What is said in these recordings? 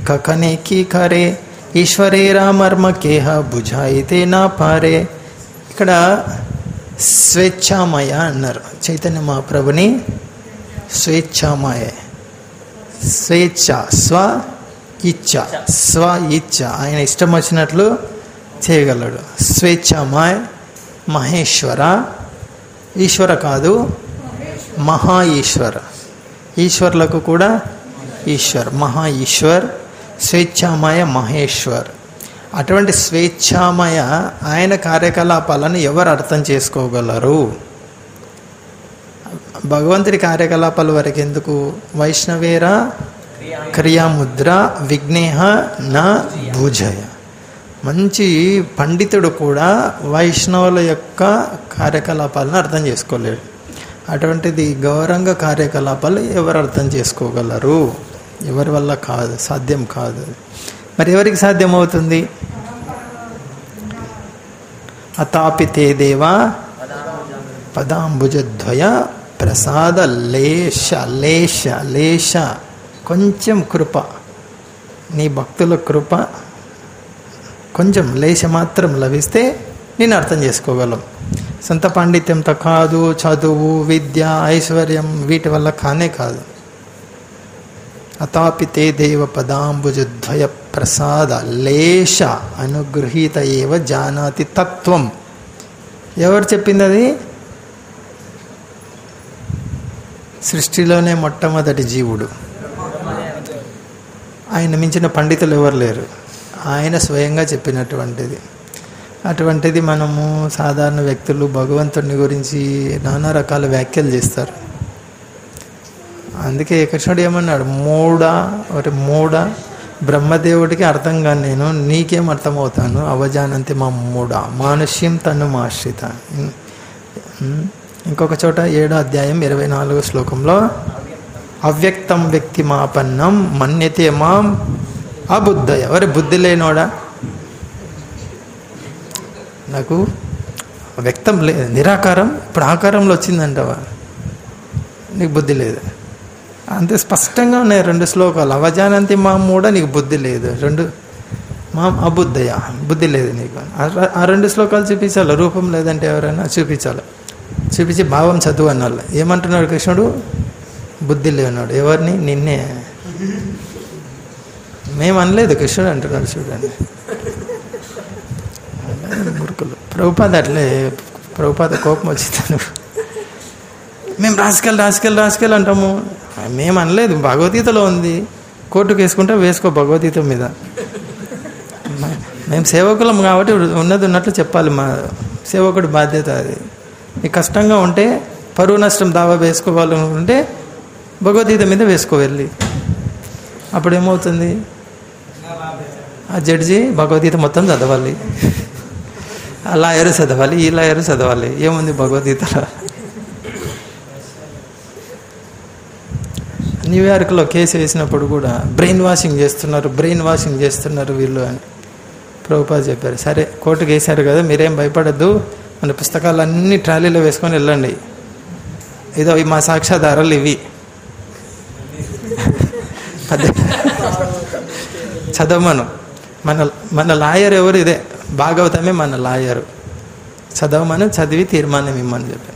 కకనే key కరే ఈశ్వరేరా మర్మ కేహ బుజాయితే నా పారే ఇక్కడ స్వేచ్ఛామయ అన్నారు చైతన్య మహాప్రభుని స్వేచ్ఛామయ స్వేచ్ఛ స్వ ఇచ్ఛ స్వ ఇచ్ఛ ఆయన ఇష్టం వచ్చినట్లు చేయగలడు స్వేచ్ఛామయ మహేశ్వర ఈశ్వర కాదు మహా ఈశ్వర ఈశ్వర్లకు కూడా ఈశ్వర్ మహా ఈశ్వర్ స్వేచ్ఛామయ మహేశ్వర్ అటువంటి స్వేచ్ఛామయ ఆయన కార్యకలాపాలను ఎవరు అర్థం చేసుకోగలరు భగవంతుడి కార్యకలాపాల వరకు ఎందుకు వైష్ణవేర క్రియాముద్ర విఘ్నేహ నా భుజయ మంచి పండితుడు కూడా వైష్ణవుల యొక్క కార్యకలాపాలను అర్థం చేసుకోలేడు అటువంటిది గౌరంగ కార్యకలాపాలు ఎవరు అర్థం చేసుకోగలరు ఎవరి వల్ల కాదు సాధ్యం కాదు మరి ఎవరికి సాధ్యమవుతుంది అతాపితే దేవా పదాంబుజద్వయ ప్రసాద లేశ లేశ లేశ కొంచెం కృప నీ భక్తుల కృప కొంచెం లేశ మాత్రం లభిస్తే నేను అర్థం చేసుకోగలం సొంత పాండిత్యంతో కాదు చదువు విద్య ఐశ్వర్యం వీటి వల్ల కానే కాదు అతాపి తే దేవ పదాంబుజద్వయ ప్రసాద లేశ అనుగృహీత ఏవ జానాతి తత్వం ఎవరు చెప్పింది అది సృష్టిలోనే మొట్టమొదటి జీవుడు ఆయన మించిన పండితులు ఎవరు లేరు ఆయన స్వయంగా చెప్పినటువంటిది అటువంటిది మనము సాధారణ వ్యక్తులు భగవంతుడిని గురించి నానా రకాల వ్యాఖ్యలు చేస్తారు అందుకే కృష్ణుడు ఏమన్నాడు మూడ ఒకటి మూడ బ్రహ్మదేవుడికి అర్థం కాని నేను నీకేం అర్థమవుతాను అవజానంతి మా మూడ మానుష్యం తను మాశ్రిత ఇంకొక చోట ఏడో అధ్యాయం ఇరవై నాలుగో శ్లోకంలో అవ్యక్తం వ్యక్తి మాపన్నం మన్యతే మాం అబుద్ధ ఎవరి బుద్ధి లేనోడా నాకు వ్యక్తం లే నిరాకారం ఇప్పుడు ఆకారంలో వచ్చిందంటవా నీకు బుద్ధి లేదు అంతే స్పష్టంగా ఉన్నాయి రెండు శ్లోకాలు అవజానంతి మా మూడ నీకు బుద్ధి లేదు రెండు మా అబుద్ధయ బుద్ధి లేదు నీకు ఆ- ఆ రెండు శ్లోకాలు చూపించాలి రూపం లేదంటే ఎవరైనా చూపించాలి చూపించి భావం చదువు అన్నాళ్ళు ఏమంటున్నాడు కృష్ణుడు బుద్ధి లేనాడు ఎవరిని నిన్నే మేము అనలేదు కృష్ణుడు అంటున్నాడు చూడండి మురుకులు ప్రభుపాద అట్లే ప్రభుపాద కోపం వచ్చింది మేము రాసుకెళ్ళి రాసుకెళ్ళి రాసుకెళ్ళి అంటాము మేము అనలేదు భగవద్గీతలో ఉంది కోర్టుకు వేసుకుంటే వేసుకో భగవద్గీత మీద మ- మేము సేవకులం కాబట్టి ఉన్నది ఉన్నట్లు చెప్పాలి మా సేవకుడి బాధ్యత అది నీకు కష్టంగా ఉంటే పరువు నష్టం దావా వేసుకోవాలనుకుంటే భగవద్గీత మీద వేసుకో వెళ్ళి అప్పుడు ఏమవుతుంది ఆ జడ్జి భగవద్గీత మొత్తం చదవాలి ఆ లాయరు చదవాలి ఈ లాయరు చదవాలి ఏముంది భగవద్గీతలో న్యూయార్క్లో కేసు వేసినప్పుడు కూడా బ్రెయిన్ వాషింగ్ చేస్తున్నారు బ్రెయిన్ వాషింగ్ చేస్తున్నారు వీళ్ళు అని ప్రభుపాద చెప్పారు సరే కోర్టుకు వేశారు కదా మీరేం భయపడద్దు మన పుస్తకాలన్నీ ట్రాలీలో వేసుకొని వెళ్ళండి ఇదో ఈ మా సాక్ష్యాధారాలు ఇవి పద్దె చదవమను మన మన లాయర్ ఎవరు ఇదే భాగవతమే మన లాయరు చదవమని చదివి తీర్మానం ఇమ్మని చెప్పాను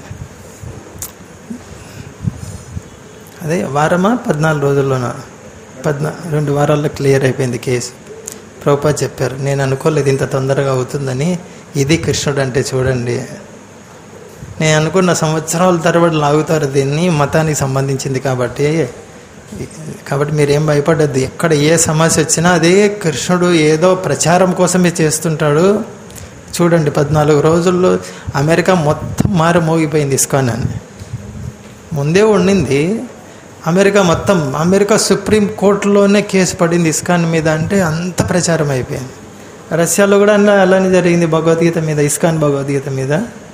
అదే వారమా పద్నాలుగు రోజుల్లోనా పద్నా రెండు వారాల్లో క్లియర్ అయిపోయింది కేసు ప్రభుపా చెప్పారు నేను అనుకోలేదు ఇంత తొందరగా అవుతుందని ఇది కృష్ణుడు అంటే చూడండి నేను అనుకున్న సంవత్సరాల తరబడి లాగుతారు దీన్ని మతానికి సంబంధించింది కాబట్టి కాబట్టి మీరేం భయపడద్దు ఎక్కడ ఏ సమస్య వచ్చినా అదే కృష్ణుడు ఏదో ప్రచారం కోసమే చేస్తుంటాడు చూడండి పద్నాలుగు రోజుల్లో అమెరికా మొత్తం మారు మోగిపోయింది ఇస్కాన్ అని ముందే ఉండింది అమెరికా మొత్తం అమెరికా సుప్రీం కోర్టులోనే కేసు పడింది ఇస్కాన్ మీద అంటే అంత ప్రచారం అయిపోయింది రష్యాలో కూడా అలా అలానే జరిగింది భగవద్గీత మీద ఇస్కాన్ భగవద్గీత మీద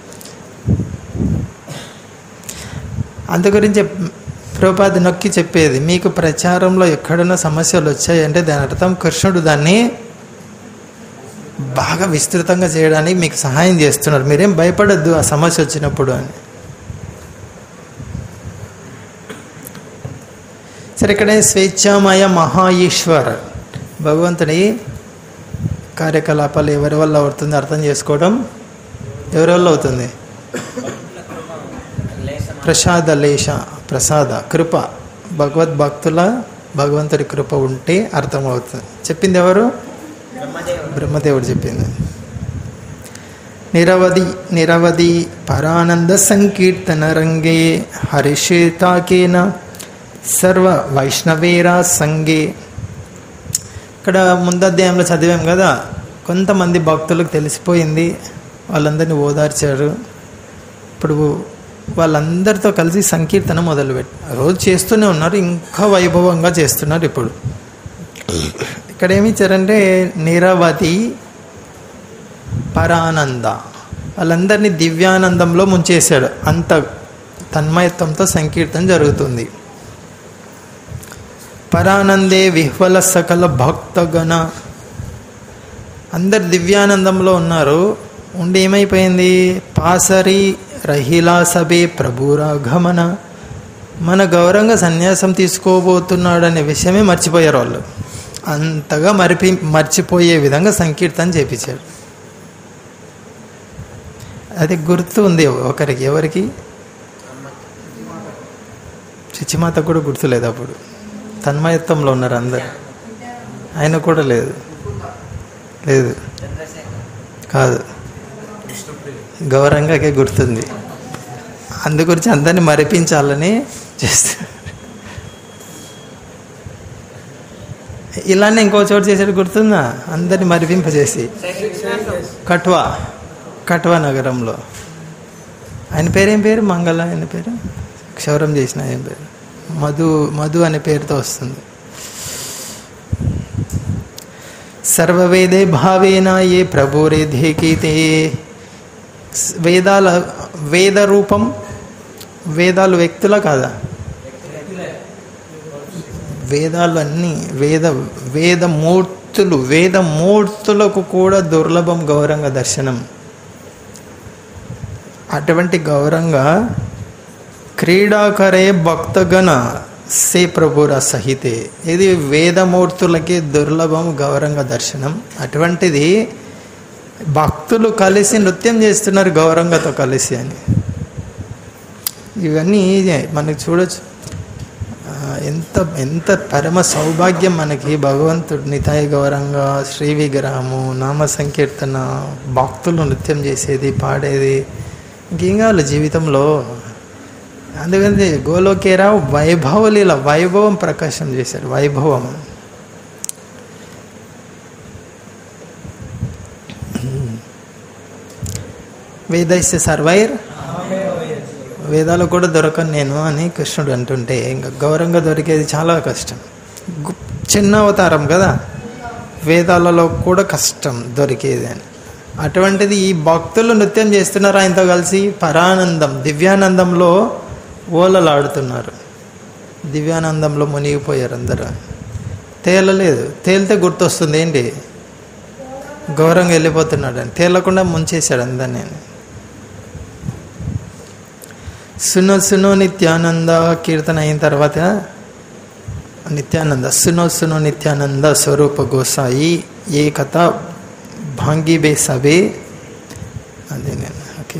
అందు గురించి ప్రభుపాద నొక్కి చెప్పేది మీకు ప్రచారంలో ఎక్కడైనా సమస్యలు వచ్చాయంటే దాని అర్థం కృష్ణుడు దాన్ని బాగా విస్తృతంగా చేయడానికి మీకు సహాయం చేస్తున్నారు మీరేం భయపడద్దు ఆ సమస్య వచ్చినప్పుడు అని సరే ఇక్కడ స్వేచ్ఛామయ మహా ఈశ్వర్ భగవంతుడి కార్యకలాపాలు ఎవరి వల్ల అవుతుంది అర్థం చేసుకోవడం ఎవరి వల్ల అవుతుంది ప్రసాద లేశ ప్రసాద కృప భగవద్భక్తుల భగవంతుడి కృప ఉంటే అర్థమవుతుంది చెప్పింది ఎవరు బ్రహ్మదేవుడు చెప్పింది నిరవధి నిరవధి పరానంద సంకీర్తన రంగే హరిషేతాకేన సర్వ వైష్ణవేరా సంగే ఇక్కడ ముందధ్యాయంలో చదివాం కదా కొంతమంది భక్తులకు తెలిసిపోయింది వాళ్ళందరినీ ఓదార్చారు ఇప్పుడు వాళ్ళందరితో కలిసి సంకీర్తన మొదలుపెట్టి రోజు చేస్తూనే ఉన్నారు ఇంకా వైభవంగా చేస్తున్నారు ఇప్పుడు ఇక్కడ ఏమి ఇచ్చారంటే నిరవధి పరానంద వాళ్ళందరినీ దివ్యానందంలో ముంచేశాడు అంత తన్మయత్వంతో సంకీర్తన జరుగుతుంది పరానందే విహ్వల సకల భక్తగణ అందరు దివ్యానందంలో ఉన్నారు ఉండి ఏమైపోయింది పాసరి రహిలా సభే ప్రభురాగమన మన గౌరవంగా సన్యాసం తీసుకోబోతున్నాడు అనే విషయమే మర్చిపోయారు వాళ్ళు అంతగా మరిపి మర్చిపోయే విధంగా సంకీర్తన చేపించాడు అది గుర్తు ఉంది ఒకరికి ఎవరికి చిచ్చిమాత కూడా గుర్తులేదు అప్పుడు తన్మయత్వంలో ఉన్నారు అందరు ఆయన కూడా లేదు లేదు కాదు గౌరవంగాకే గుర్తుంది అందు గురించి అందరిని మరిపించాలని చేస్తారు ఇలానే ఇంకో చోటు చేసేది గుర్తుందా అందరిని మరిపింపజేసి కట్వా కట్వా నగరంలో ఆయన పేరేం పేరు మంగళ ఆయన పేరు క్షౌరం చేసిన ఆయన పేరు మధు మధు అనే పేరుతో వస్తుంది సర్వవేదే భావేన ఏ ప్రభురే ధేకీతే వేదాల వేద రూపం వేదాలు వ్యక్తుల కాదా వేదాలు అన్నీ వేద వేదమూర్తులు వేదమూర్తులకు కూడా దుర్లభం గౌరంగ దర్శనం అటువంటి గౌరంగా క్రీడాకరే భక్తగణ సే ప్రభుర సహితే ఇది వేదమూర్తులకి దుర్లభం గౌరంగ దర్శనం అటువంటిది భక్తులు కలిసి నృత్యం చేస్తున్నారు గౌరంగతో కలిసి అని ఇవన్నీ మనకి చూడొచ్చు ఎంత ఎంత పరమ సౌభాగ్యం మనకి భగవంతుడు నితాయి గౌరంగా శ్రీ విగ్రహము నామ సంకీర్తన భక్తులు నృత్యం చేసేది పాడేది ఇంకేం కావాలి జీవితంలో అందుకని గోలోకేరావు వైభవలీల వైభవం ప్రకాశం చేశారు వైభవం వేదైస్య సర్వైర్ వేదాలు కూడా దొరకను నేను అని కృష్ణుడు అంటుంటే ఇంకా గౌరవంగా దొరికేది చాలా కష్టం చిన్న అవతారం కదా వేదాలలో కూడా కష్టం దొరికేది అని అటువంటిది ఈ భక్తులు నృత్యం చేస్తున్నారు ఆయనతో కలిసి పరానందం దివ్యానందంలో ఓలలాడుతున్నారు దివ్యానందంలో మునిగిపోయారు అందరూ తేలలేదు తేలితే గుర్తొస్తుంది ఏంటి గౌరవంగా వెళ్ళిపోతున్నాడు అని తేలకుండా ముంచేశాడు అందరినీ సునో సునో నిత్యానంద కీర్తన అయిన తర్వాత నిత్యానంద సునో సునో నిత్యానంద స్వరూప గోసాయి ఏ కథ భాంగి బే సబే అదే నేను ఓకే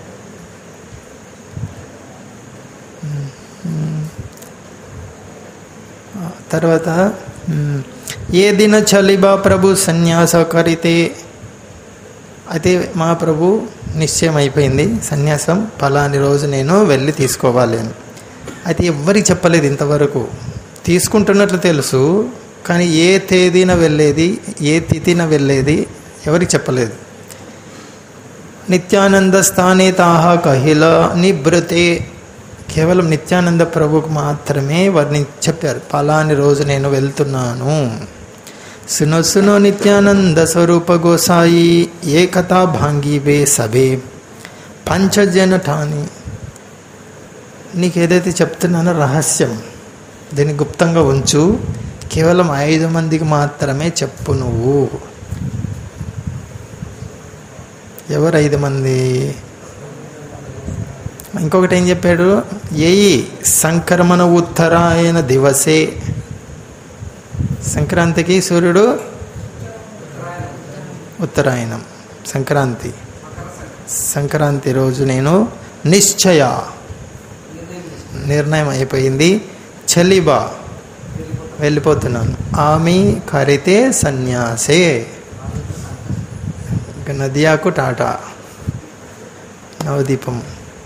తర్వాత ఏ దిన చలిబా ప్రభు సన్యాస కరితే అయితే మా ప్రభు నిశ్చయం అయిపోయింది సన్యాసం పలాని రోజు నేను వెళ్ళి తీసుకోవాలి అని అయితే ఎవ్వరికి చెప్పలేదు ఇంతవరకు తీసుకుంటున్నట్లు తెలుసు కానీ ఏ తేదీన వెళ్ళేది ఏ తిథిన వెళ్ళేది ఎవరికి చెప్పలేదు నిత్యానంద స్థానే తాహ కహిల నిభృతే కేవలం నిత్యానంద ప్రభుకు మాత్రమే వారిని చెప్పారు పలాని రోజు నేను వెళ్తున్నాను సునో సునో నిత్యానంద స్వరూప గోసాయి ఏ కథా భాంగి బే సభే పంచజనఠాని నీకు ఏదైతే చెప్తున్నానో రహస్యం దీన్ని గుప్తంగా ఉంచు కేవలం ఐదు మందికి మాత్రమే చెప్పు నువ్వు ఎవరు ఐదు మంది ఇంకొకటి ఏం చెప్పాడు ఏయి సంక్రమణ ఉత్తరాయణ దివసే సంక్రాంతికి సూర్యుడు ఉత్తరాయణం సంక్రాంతి సంక్రాంతి రోజు నేను నిశ్చయ నిర్ణయం అయిపోయింది చలిబా వెళ్ళిపోతున్నాను ఆమె కరితే సన్యాసే ఇక నదియాకు టాటా నవదీపం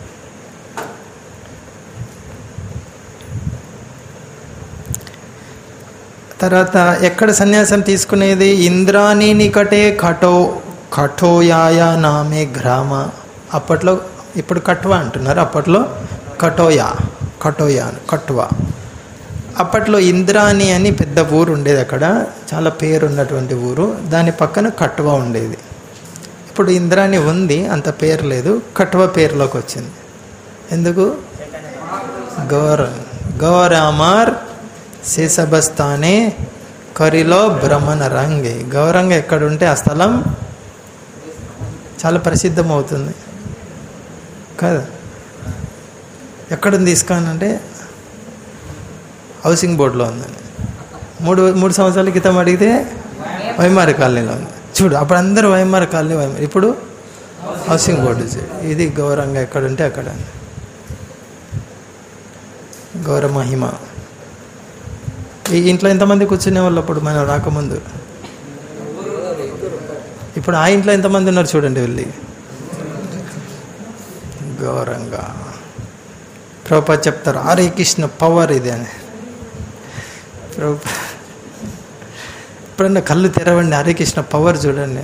తర్వాత ఎక్కడ సన్యాసం తీసుకునేది ఇంద్రాణి నికటే కటో కఠోయాయ నామే గ్రామ అప్పట్లో ఇప్పుడు కట్వ అంటున్నారు అప్పట్లో కటోయా కటోయా కట్వ అప్పట్లో ఇంద్రాణి అని పెద్ద ఊరు ఉండేది అక్కడ చాలా పేరు ఉన్నటువంటి ఊరు దాని పక్కన కట్వ ఉండేది ఇప్పుడు ఇంద్రాణి ఉంది అంత పేరు లేదు కట్వ పేరులోకి వచ్చింది ఎందుకు గౌర గౌరామార్ శేషబస్తానే కరిలో భ్రమణ రంగే గౌరంగ ఎక్కడుంటే ఆ స్థలం చాలా ప్రసిద్ధం అవుతుంది కదా ఎక్కడుంది తీసుకానంటే హౌసింగ్ బోర్డులో ఉందండి మూడు మూడు సంవత్సరాల క్రితం అడిగితే వైమార కాలనీలో ఉంది చూడు అప్పుడు అందరూ వైమార కాలనీ వైమార ఇప్పుడు హౌసింగ్ బోర్డు ఇది గౌరంగ ఎక్కడుంటే అక్కడ గౌర మహిమ ఈ ఇంట్లో ఎంతమంది కూర్చునే వాళ్ళు అప్పుడు మనం రాకముందు ఇప్పుడు ఆ ఇంట్లో ఎంతమంది ఉన్నారు చూడండి వెళ్ళి గౌరంగా ప్రభుపా చెప్తారు హరే కృష్ణ పవర్ ఇది అని ప్రభు ఎప్పుడన్నా కళ్ళు తెరవండి హరే కృష్ణ పవర్ చూడండి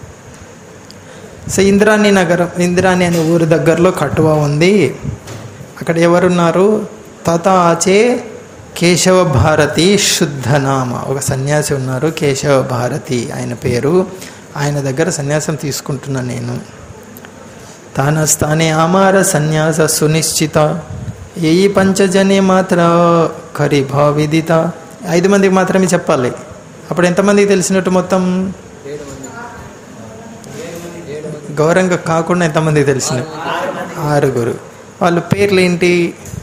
సో ఇంద్రాణి నగరం ఇంద్రాణి అనే ఊరి దగ్గరలో కటువ ఉంది అక్కడ ఎవరున్నారు తత ఆచే కేశవ భారతి శుద్ధనామ ఒక సన్యాసి ఉన్నారు కేశవ భారతి ఆయన పేరు ఆయన దగ్గర సన్యాసం తీసుకుంటున్నా నేను తాన స్థానే ఆమార సన్యాస సునిశ్చిత ఏ పంచజనే మాత్ర కరి భావిదిత ఐదు మందికి మాత్రమే చెప్పాలి అప్పుడు ఎంతమందికి తెలిసినట్టు మొత్తం గౌరవంగా కాకుండా ఎంతమందికి తెలిసిన ఆరుగురు వాళ్ళ పేర్లు ఏంటి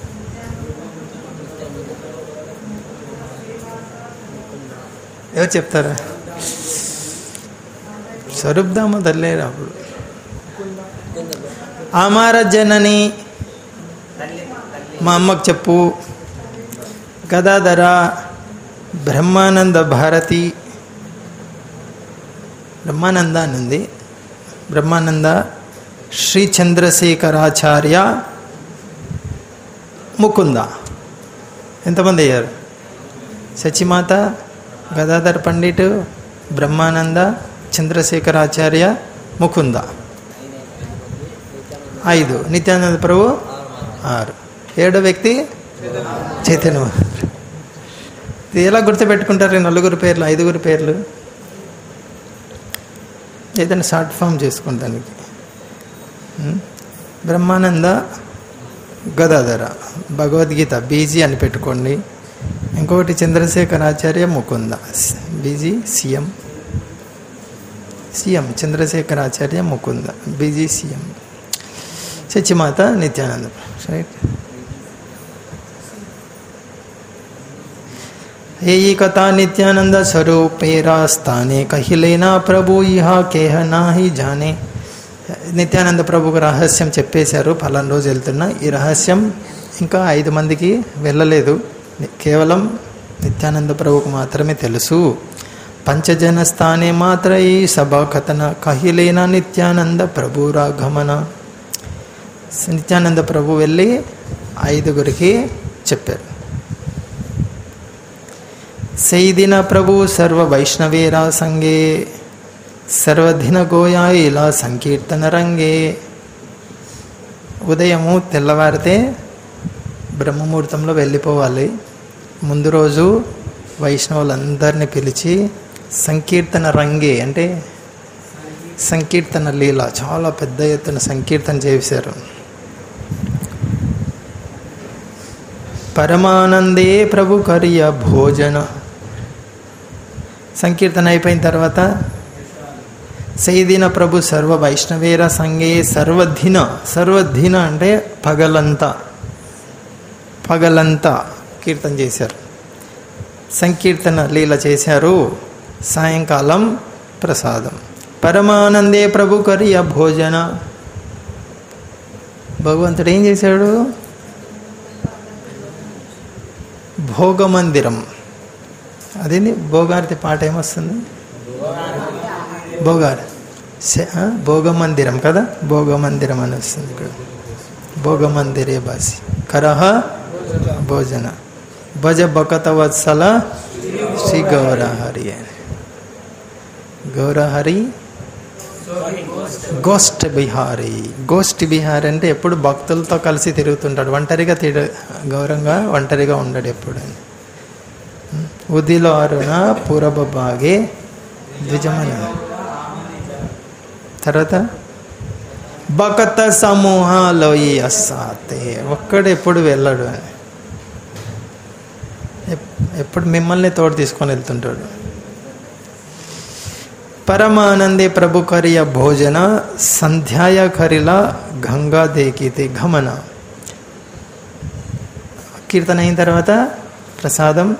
ఎవరు చెప్తారా స్వరూప్దామ తల్లేరు అప్పుడు ఆమార జనని మా అమ్మకు చెప్పు గదాధర బ్రహ్మానంద భారతి బ్రహ్మానంద అని ఉంది బ్రహ్మానంద శ్రీ చంద్రశేఖరాచార్య ముకుంద ఎంతమంది అయ్యారు సచిమాత గదాధర్ పండిట్ బ్రహ్మానంద చంద్రశేఖరాచార్య ముకుంద ఐదు నిత్యానంద ప్రభు ఆరు ఏడో వ్యక్తి చైతన్య మహాప్రభు. ఇది ఎలా గుర్తుపెట్టుకుంటారు ఈ నలుగురు పేర్లు ఐదుగురు పేర్లు ఏదైనా షార్ట్ ఫామ్ చేసుకోండి దానికి ఉం? బ్రహ్మానంద గదాధర భగవద్గీత బీజీ అని పెట్టుకోండి ఇంకొకటి Chandrashekhar Acharya Mukunda BG CM CM Chandrashekhar Acharya Mukunda BG CM Satyamata Nityananda right हे ही कथा नित्यानंद स्वरूपेरा स्थाने कहिलेना ప్రభు ఇహ కేహ నాహి జానే నిత్యానంద ప్రభుకు రహస్యం చెప్పేశారు ఫలానా రోజు వెళ్తున్నా ఈ రహస్యం ఇంకా ఐదు మందికి వెళ్ళలేదు కేవలం నిత్యానంద ప్రభుకు మాత్రమే తెలుసు పంచజన స్థానే మాత్ర ఈ సభా కథన కహిలేన నిత్యానంద ప్రభు రాగమన నిత్యానంద ప్రభు వెళ్ళి ఐదుగురికి చెప్పారు సైదిన ప్రభు సర్వ వైష్ణవేరా సంగే సర్వధిన గోయా ఇలా సంకీర్తన రంగే ఉదయము తెల్లవారితే బ్రహ్మముహూర్తంలో వెళ్ళిపోవాలి ముందు రోజు వైష్ణవులందరినీ పిలిచి సంకీర్తన రంగే అంటే సంకీర్తన లీల చాలా పెద్ద ఎత్తున సంకీర్తన చేశారు పరమానందే ప్రభు కర్య భోజన సంకీర్తన అయిపోయిన తర్వాత సైదిన ప్రభు సర్వ వైష్ణవేర సంగే సర్వధిన సర్వధిన అంటే పగలంతా పగలంతా కీర్తన చేశారు సంకీర్తన లీల చేశారు సాయంకాలం ప్రసాదం పరమానందే ప్రభు కరియ భోజన భగవంతుడు ఏం చేశాడు భోగమందిరం అదేంది భోగారతి పాట ఏమొస్తుంది భోగార్ శ- ఆ? భోగమందిరం కదా భోగమందిరం అని వస్తుంది ఇక్కడ భోగమందిరే బాసి కరహ భోజన భజ బకత వత్సల శ్రీ గౌరహరి అని గౌరహరి గోస్ట్ బిహారీ గోస్ట్ బిహారీ అంటే ఎప్పుడు భక్తులతో కలిసి తిరుగుతుంటాడు ఒంటరిగా తిడ గౌరవంగా ఒంటరిగా ఉండడు ఎప్పుడు ఉదిలో అరుణ పూరబ బాగే ద్విజమన తర్వాత బకత సమూహాలో ఈ అస్సాతే ఒక్కడు ఎప్పుడు వెళ్ళడు అని ఎప్- ఎప్పుడు మిమ్మల్ని తోడు తీసుకొని వెళ్తుంటాడు పరమానందే ప్రభు కరియ భోజన సంధ్యాయ కరిల గంగా దేకితే గమన కీర్తన అయిన తర్వాత ప్రసాదం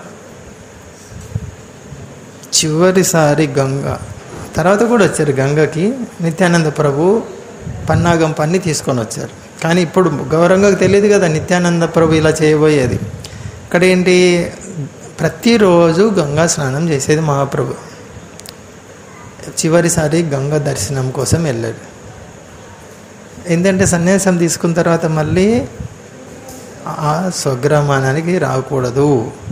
చివరిసారి గంగ తర్వాత కూడా వచ్చారు గంగకి నిత్యానంద ప్రభు పన్నాగం పన్ని తీసుకొని వచ్చారు కానీ ఇప్పుడు గౌరవంగా తెలియదు కదా నిత్యానంద ప్రభు ఇలా చేయబోయేది ఇక్కడ ఏంటి ప్రతిరోజు గంగా స్నానం చేసేది మహాప్రభు చివరిసారి గంగ దర్శనం కోసం వెళ్ళాడు ఏంటంటే సన్యాసం తీసుకున్న తర్వాత మళ్ళీ ఆ స్వగ్రామానికి రాకూడదు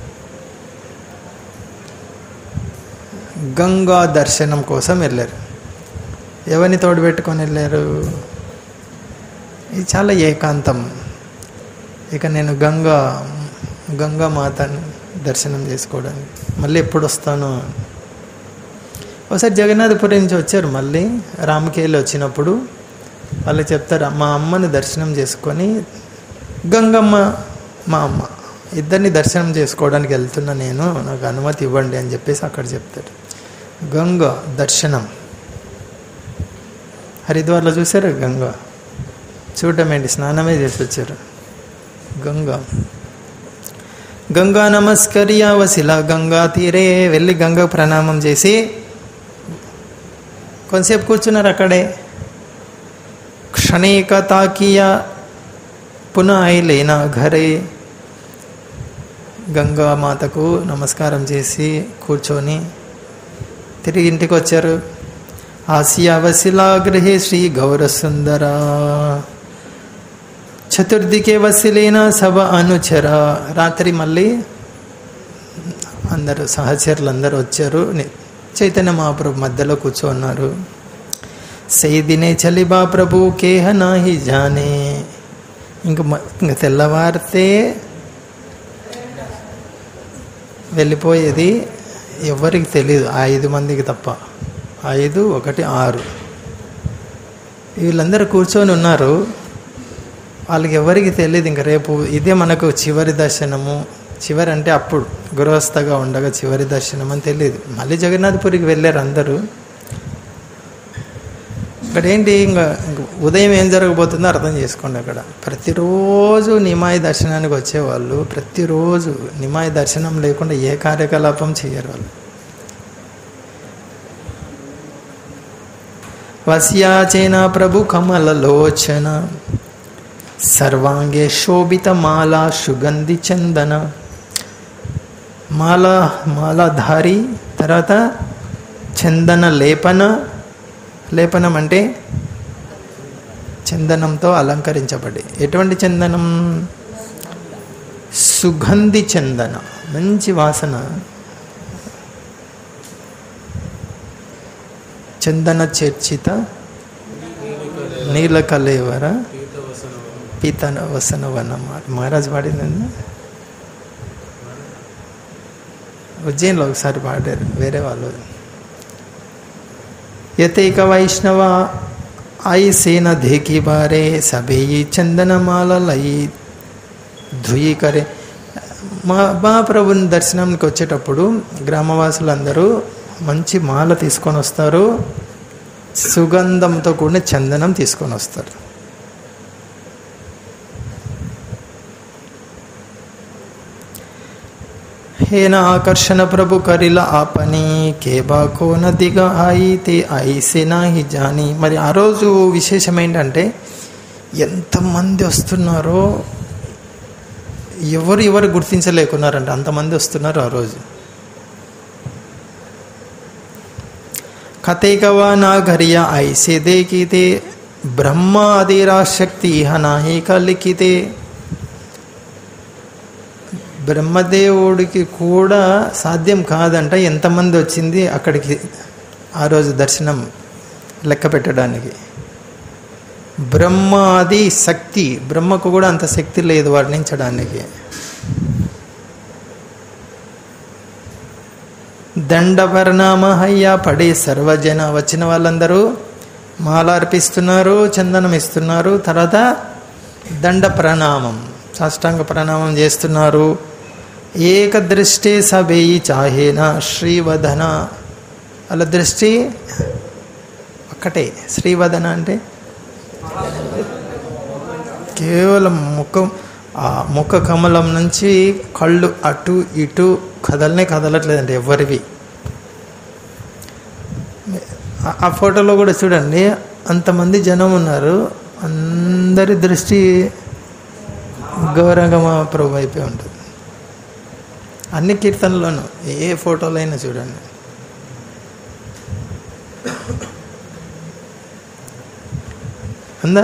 గంగా దర్శనం కోసం వెళ్ళారు ఎవరిని తోడు పెట్టుకొని వెళ్ళారు ఇది చాలా ఏకాంతం ఇక నేను గంగా గంగా మాతను దర్శనం చేసుకోవడానికి మళ్ళీ ఎప్పుడు వస్తాను ఒకసారి జగన్నాథపురి నుంచి వచ్చారు మళ్ళీ రామకేలి వచ్చినప్పుడు వాళ్ళు చెప్తారు మా అమ్మని దర్శనం చేసుకొని గంగమ్మ మా అమ్మ ఇద్దరిని దర్శనం చేసుకోవడానికి వెళ్తున్నా నేను నాకు అనుమతి ఇవ్వండి అని చెప్పేసి అక్కడ చెప్తాడు గంగ దర్శనం హరిద్వార్లో చూసారు గంగ చూడటం ఏంటి స్నానమే చేసి వచ్చారు గంగ గంగా నమస్కర్య వసిల గంగా తీరే వెళ్ళి గంగ ప్రణామం చేసి కొంతసేపు కూర్చున్నారు అక్కడే క్షణిక తాకియ పునః ఐలేనా ఘరే గంగా మాతకు నమస్కారం చేసి కూర్చొని తిరిగి ఇంటికి వచ్చారు ఆసియా వసిలా గృహే శ్రీ గౌరసుందర చతుర్థికే వసిలేన సభ అనుచర రాత్రి మళ్ళీ అందరూ సహచరులు అందరూ వచ్చారు ని- చైతన్య మహాప్రభు మధ్యలో కూర్చోన్నారు సై దినే చలిబా ప్రభు కేహ నాహి జానే ఇంక మ- ఇంక తెల్లవారితే వెళ్ళిపోయేది ఎవరికి తెలియదు ఆ ఐదు మందికి తప్ప ఐదు ఒకటి ఆరు వీళ్ళందరూ కూర్చొని ఉన్నారు వాళ్ళకి ఎవరికి తెలియదు ఇంక రేపు ఇదే మనకు చివరి దర్శనము చివరి అంటే అప్పుడు గృహస్థగా ఉండగా చివరి దర్శనం అని తెలియదు మళ్ళీ జగన్నాథపురికి వెళ్ళారు అందరూ ఇక్కడ ఏంటి ఇంకా ఇంక ఉదయం ఏం జరగబోతుందో అర్థం చేసుకోండి అక్కడ ప్రతిరోజు నిమాయి దర్శనానికి వచ్చేవాళ్ళు ప్రతిరోజు నిమాయి దర్శనం లేకుండా ఏ కార్యకలాపం చేయరు వాళ్ళు వస్యాచేన ప్రభు కమలలోచన సర్వాంగే శోభిత మాలా సుగంధి చందన మాల మాలాధారి తర్వాత చందన లేపన లేపనం అంటే చందనంతో అలంకరించబడి ఎటువంటి చందనం సుగంధి చందన మంచి వాసన చందన చర్చిత నీల కలేవర పీతన వసన వన మహారాజ్ పాడిందండి ఉజ్జయిన్లో ఒకసారి పాడారు వేరే వాళ్ళు యతైక వైష్ణవ आई सेना देखी बारे सबे ఈ చందనమాలలయి ధుయి కరే మా మహాప్రభుని దర్శనానికి వచ్చేటప్పుడు గ్రామవాసులందరూ మంచి మాల తీసుకొని వస్తారు సుగంధంతో కూడిన చందనం తీసుకొని వస్తారు हे न आकर्षण प्रभु करिला आपని కేబాకో నదిగా అయితే ఐసే నాహి జాని మరి ఆ రోజు విశేషం ఏంటంటే ఎంతమంది వస్తున్నారో ఎవరు ఎవరు గుర్తించలేకున్నారంట అంతమంది వస్తున్నారు ఆ రోజు కథేకవా నా ఘరియా ఐసే దేకితే బ్రహ్మ అదేరా శక్తి ఇహ నాహిక లిఖితే బ్రహ్మదేవుడికి కూడా సాధ్యం కాదంట ఎంతమంది వచ్చింది అక్కడికి ఆ రోజు దర్శనం లెక్క పెట్టడానికి బ్రహ్మాది శక్తి బ్రహ్మకు కూడా అంత శక్తి లేదు వర్ణించడానికి దండ పరిణామ హయ్యా పడే సర్వజన వచ్చిన వాళ్ళందరూ మాల అర్పిస్తున్నారు చందనం ఇస్తున్నారు తర్వాత దండ ప్రణామం సాష్టాంగ ప్రణామం చేస్తున్నారు ఏకదృష్టే సభేయి చాహేన శ్రీవదన వాళ్ళ దృష్టి ఒక్కటే శ్రీవదన అంటే కేవలం ముఖం ఆ ముఖ కమలం నుంచి కళ్ళు అటు ఇటు కదలనే కదలట్లేదండి ఎవరివి ఆ- ఆ ఫోటోలో కూడా చూడండి అంతమంది జనం ఉన్నారు అందరి దృష్టి గౌరంగమ ప్రభు వైపే ఉంటుంది అన్ని కీర్తనలోనూ ఏ ఫోటోలో అయినా చూడండి ఉందా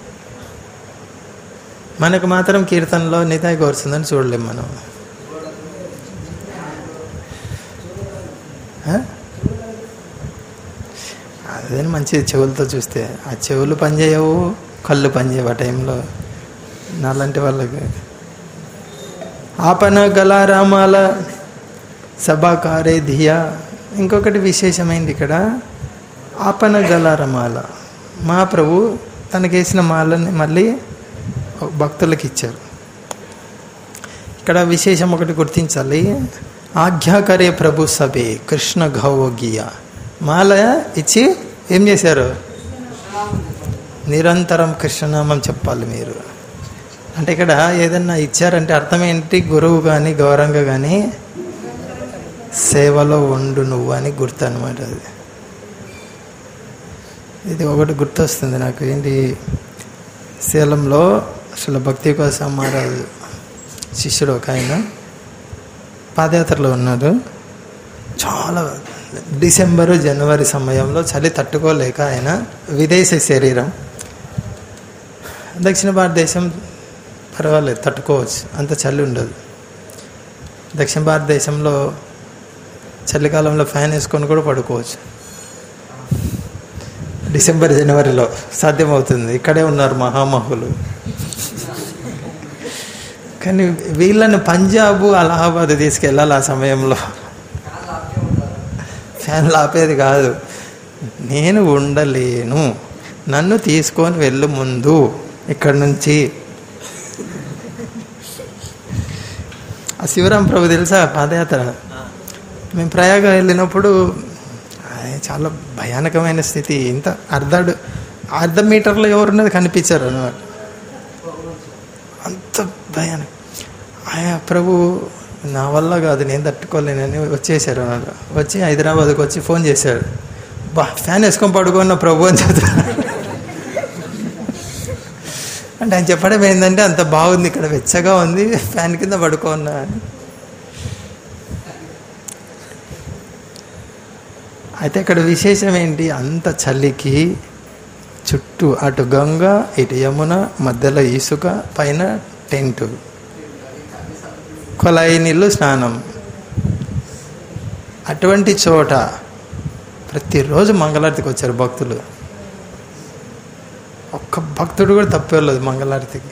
మనకు మాత్రం కీర్తనలో నితాయి కోరుతుందని చూడలేం మనం ఆ? అదే మంచిది చెవులతో చూస్తే ఆ చెవులు పనిచేయవు కళ్ళు పనిచేయవు ఆ టైంలో నాలాంటి వాళ్ళకి ఆపన గలారామాల సభాకారే ధియా ఇంకొకటి విశేషమైంది ఇక్కడ ఆపన గలారమాల మా ప్రభు తనకేసిన మాలని మళ్ళీ భక్తులకు ఇచ్చారు ఇక్కడ విశేషం ఒకటి గుర్తించాలి ఆజ్ఞాకరే ప్రభు సభే కృష్ణ గౌగియ మాల ఇచ్చి ఏం చేశారు నిరంతరం కృష్ణనామం చెప్పాలి మీరు అంటే ఇక్కడ ఏదన్నా ఇచ్చారంటే అర్థం ఏంటి గురువు కానీ గౌరంగా కానీ సేవలో ఉండు నువ్వు అని గుర్తు అనమాట అది ఇది ఒకటి గుర్తొస్తుంది నాకు ఏంటి సేలంలో అసలు భక్తి కోసం మహారాజు శిష్యుడు ఒక ఆయన పాదయాత్రలో ఉన్నారు చాలా డిసెంబరు జనవరి సమయంలో చలి తట్టుకోలేక ఆయన విదేశీ శరీరం దక్షిణ భారతదేశం పర్వాలేదు తట్టుకోవచ్చు అంత చలి ఉండదు దక్షిణ భారతదేశంలో చలికాలంలో ఫ్యాన్ వేసుకొని కూడా పడుకోవచ్చు డిసెంబర్ జనవరిలో సాధ్యమవుతుంది ఇక్కడే ఉన్నారు మహామహులు కానీ వీళ్ళని పంజాబ్ అలహాబాద్ తీసుకెళ్ళాలి ఆ సమయంలో ఫ్యాన్లు ఆపేది కాదు నేను ఉండలేను నన్ను తీసుకొని వెళ్ళు ముందు ఇక్కడ నుంచి ఆ శివరాం ప్రభు తెలుసా పాదయాత్ర మేము ప్రయాగ వెళ్ళినప్పుడు అది చాలా భయానకమైన స్థితి ఇంత అర్ధ అర్ధ మీటర్లో ఎవరున్నది కనిపించారు అనమాట అంత భయానక ఆయా ప్రభు నా వల్ల కాదు నేను తట్టుకోలేనని వచ్చేసారు అన్నమాట వచ్చి హైదరాబాద్కి వచ్చి ఫోన్ చేశాడు బా ఫ్యాన్ వేసుకొని పడుకున్న ప్రభు అని చెప్తాను అంటే ఆయన చెప్పడం ఏంటంటే అంత బాగుంది ఇక్కడ వెచ్చగా ఉంది ఫ్యాన్ కింద పడుకోన్నా అని అయితే అక్కడ విశేషం ఏంటి అంత చలికి చుట్టూ అటు గంగ ఇటు యమున మధ్యలో ఇసుక పైన టెంట్ కొలాయి నీళ్ళు స్నానం అటువంటి చోట ప్రతిరోజు మంగళారతికి వచ్చారు భక్తులు ఒక్క భక్తుడు కూడా తప్పలేదు మంగళారతికి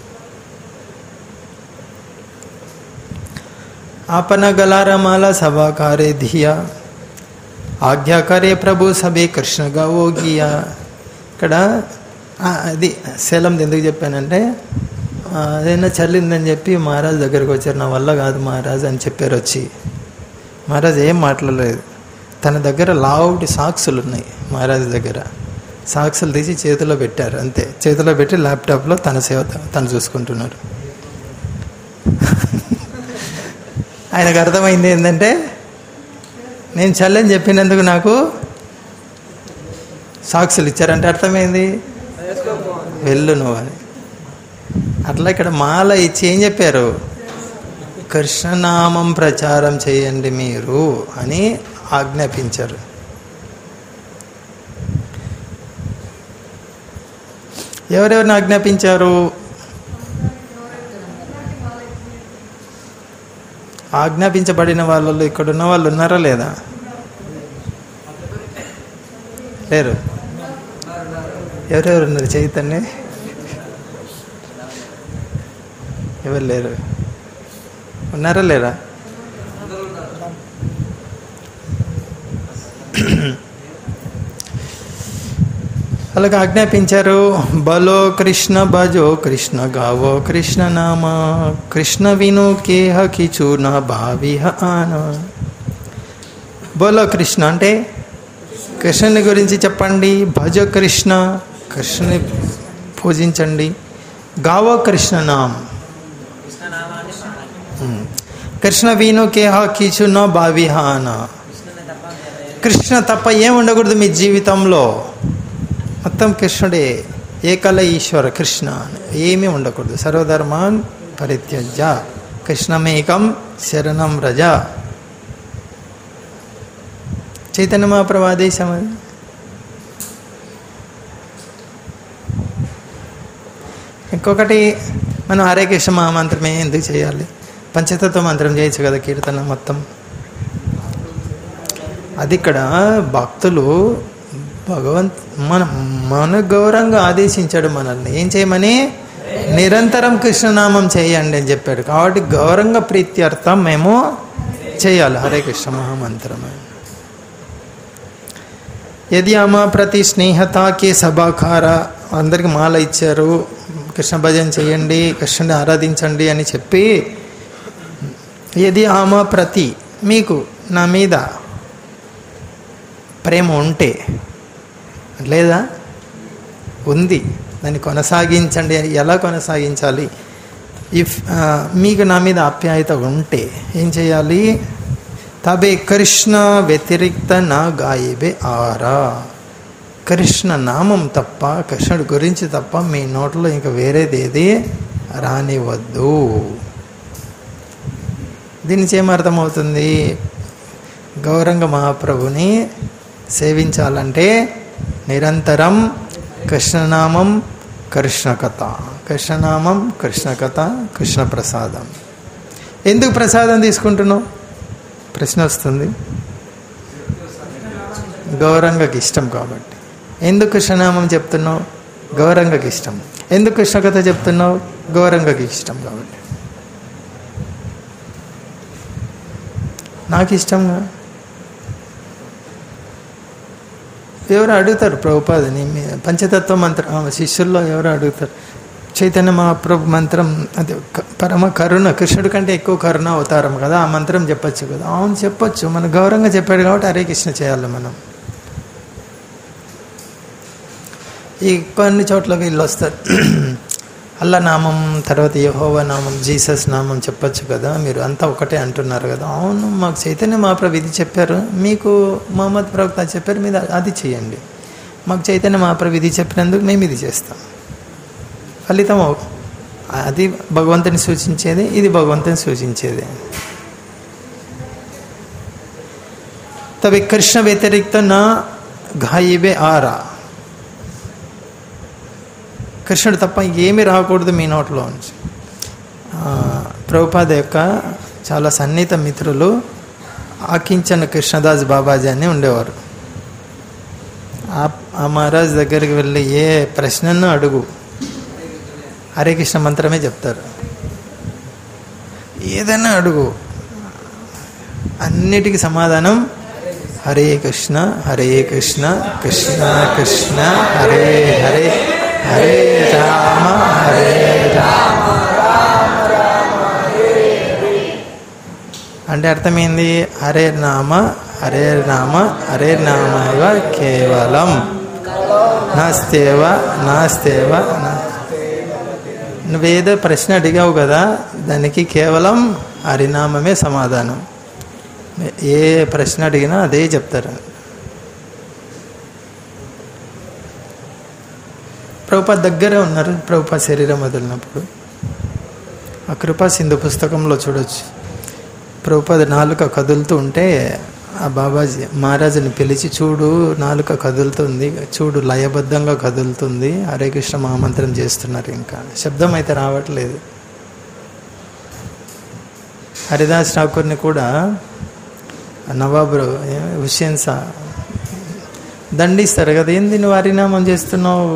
ఆపన గలారమాల సభాకారే ధియా ఆజ్ఞాకారే ప్రభు సభే కృష్ణ గవోగియా ఇక్కడ ఆ, అది సేలం ఎందుకు చెప్పానంటే ఆ, అదైనా చల్లిందని చెప్పి మహారాజ్ దగ్గరికి వచ్చారు నా వల్ల కాదు మహారాజ్ అని చెప్పారు వచ్చి మహారాజ్ ఏం మాట్లాడలేదు తన దగ్గర లావుటి సాక్సులు ఉన్నాయి మహారాజ్ దగ్గర సాక్సులు తీసి చేతిలో పెట్టారు అంతే చేతిలో పెట్టి ల్యాప్టాప్లో తన సేవ తను చూసుకుంటున్నారు ఆయనకు అర్థమైంది ఏంటంటే నేను చల్లని చెప్పినందుకు నాకు సాక్షులు ఇచ్చారంటే అర్థమైంది వెళ్ళు నువ్వు అని అట్లా ఇక్కడ మాల ఇచ్చి ఏం చెప్పారు కృష్ణనామం ప్రచారం చేయండి మీరు అని ఆజ్ఞాపించారు ఎవరెవరిని ఆజ్ఞాపించారు ఆజ్ఞాపించబడిన వాళ్ళలో ఇక్కడ ఉన్న వాళ్ళు ఉన్నారా లేదా లేరు ఎవరెవరు ఉన్నారు చైతన్య ఎవరు లేరు ఉన్నారా లేరా అలాగే ఆజ్ఞాపించారు బలో కృష్ణ భజో కృష్ణ గావో కృష్ణ నామ కృష్ణ విను కేహ కిచూన భావిహ ఆన బోలో కృష్ణ అంటే కృష్ణుని గురించి చెప్పండి భజ కృష్ణ కృష్ణుని పూజించండి గావో కృష్ణ నామ ఉమ్. కృష్ణ వీణు కేహ కిచున భావిహ ఆన కృష్ణ తప్ప ఏం ఉండకూడదు మీ జీవితంలో మొత్తం కృష్ణుడే ఏకల ఈశ్వర కృష్ణ ఏమీ ఉండకూడదు సర్వధర్మాన్ పరిత్యజ కృష్ణమేకం శరణం రజ చైతన్య మహాప్రభు ఆదేశం అది ఇంకొకటి మనం హరే కృష్ణ మహామంత్రమే ఎందుకు చేయాలి పంచతత్వ మంత్రం చేయొచ్చు కదా కీర్తన మొత్తం అది ఇక్కడ భక్తులు భగవంత్ మన మన గౌరవంగా ఆదేశించాడు మనల్ని ఏం చేయమని నిరంతరం కృష్ణనామం చేయండి అని చెప్పాడు కాబట్టి గౌరవంగా ప్రీత్యర్థం మేము చేయాలి హరే కృష్ణ మహామంత్రం యది అమ ప్రతి స్నేహతాకి సభాకార అందరికి మాల ఇచ్చారు కృష్ణ భజన చేయండి కృష్ణుని ఆరాధించండి అని చెప్పి యది ఆమ ప్రతి మీకు నా మీద ప్రేమ ఉంటే లేదా ఉంది దాన్ని కొనసాగించండి అని ఎలా కొనసాగించాలి ఇఫ్ మీకు నా మీద ఆప్యాయత ఉంటే ఏం చేయాలి తబే కృష్ణ వ్యతిరిక్త నా గాయబే ఆరా కృష్ణ నామం తప్ప కృష్ణుడి గురించి తప్ప మీ నోట్లో ఇంకా వేరేది ఏది రానివద్దు దీని ఏమర్థమవుతుంది గౌరంగ మహాప్రభుని సేవించాలంటే నిరంతరం కృష్ణనామం కృష్ణ కథ కృష్ణనామం కృష్ణ కథ కృష్ణ ప్రసాదం ఎందుకు ప్రసాదం తీసుకుంటున్నావు ప్రశ్న వస్తుంది గౌరంగకి ఇష్టం కాబట్టి ఎందుకు కృష్ణనామం చెప్తున్నావు గౌరంగకి ఇష్టం ఎందుకు కృష్ణ కథ చెప్తున్నావు గౌరంగకి ఇష్టం కాబట్టి నాకు ఇష్టంగా ఎవరు అడుగుతారు ప్రభుపాదని మీ పంచతత్వ మంత్రం ఆ, శిష్యుల్లో ఎవరు అడుగుతారు చైతన్య మహాప్రభు మంత్రం అది క- పరమ కరుణ కృష్ణుడి కంటే ఎక్కువ కరుణ అవతారం కదా ఆ మంత్రం చెప్పొచ్చు కదా అవును చెప్పొచ్చు మన గౌరవంగా చెప్పాడు కాబట్టి హరే కృష్ణ చేయాలి మనం ఈ కొన్ని చోట్ల వీళ్ళు వస్తారు అల్లా నామం తర్వాత యహోవా నామం జీసస్ నామం చెప్పొచ్చు కదా మీరు అంతా ఒకటే అంటున్నారు కదా అవును మాకు చైతన్య మహాప్రభు ఇది చెప్పారు మీకు మహమ్మద్ ప్రవక్త చెప్పారు మీరు అది చేయండి మాకు చైతన్య మహాప్రభు ఇది చెప్పినందుకు మేము ఇది చేస్తాం ఫలితం ఒక- అది భగవంతుని సూచించేది ఇది భగవంతుని సూచించేది తవి కృష్ణ వ్యతిరిక్త నా ఘాయిబే ఆరా కృష్ణుడు తప్ప ఏమీ రాకూడదు మీ నోట్లో నుంచి ఆ, ప్రభుపాద యొక్క చాలా సన్నిహిత మిత్రులు ఆకించన కృష్ణదాస్ బాబాజీ అని ఉండేవారు ఆ- ఆ మహారాజ్ దగ్గరికి వెళ్ళి ఏ ప్రశ్నను అడుగు హరే కృష్ణ మంత్రమే చెప్తారు ఏదైనా అడుగు అన్నిటికీ సమాధానం హరే కృష్ణ హరే కృష్ణ కృష్ణ కృష్ణ హరే హరే హరే రామ హరే రామ అంటే అర్థమైంది హరే నామ హరే నామ హరే నామ కేవలం నాస్తేవ నాస్తేవ నా నువ్వేదో ప్రశ్న అడిగావు కదా దానికి కేవలం హరినామమే సమాధానం ఏ ప్రశ్న అడిగినా అదే చెప్తారు ప్రభుపాద్ దగ్గరే ఉన్నారు ప్రభుపాద్ శరీరం వదిలినప్పుడు ఆ కృపా సింధు పుస్తకంలో చూడొచ్చు ప్రభుపాద నాలుక కదులుతూ ఉంటే ఆ బాబాజీ మహారాజుని పిలిచి చూడు నాలుక కదులుతుంది చూడు లయబద్ధంగా కదులుతుంది హరే కృష్ణ మహామంత్రం చేస్తున్నారు ఇంకా శబ్దం అయితే రావట్లేదు హరిదాస్ ఠాకూర్ని కూడా నవాబు హుస్సేన్ సా దండిస్తారు కదా ఏంది నువ్వు హరినామం చేస్తున్నావు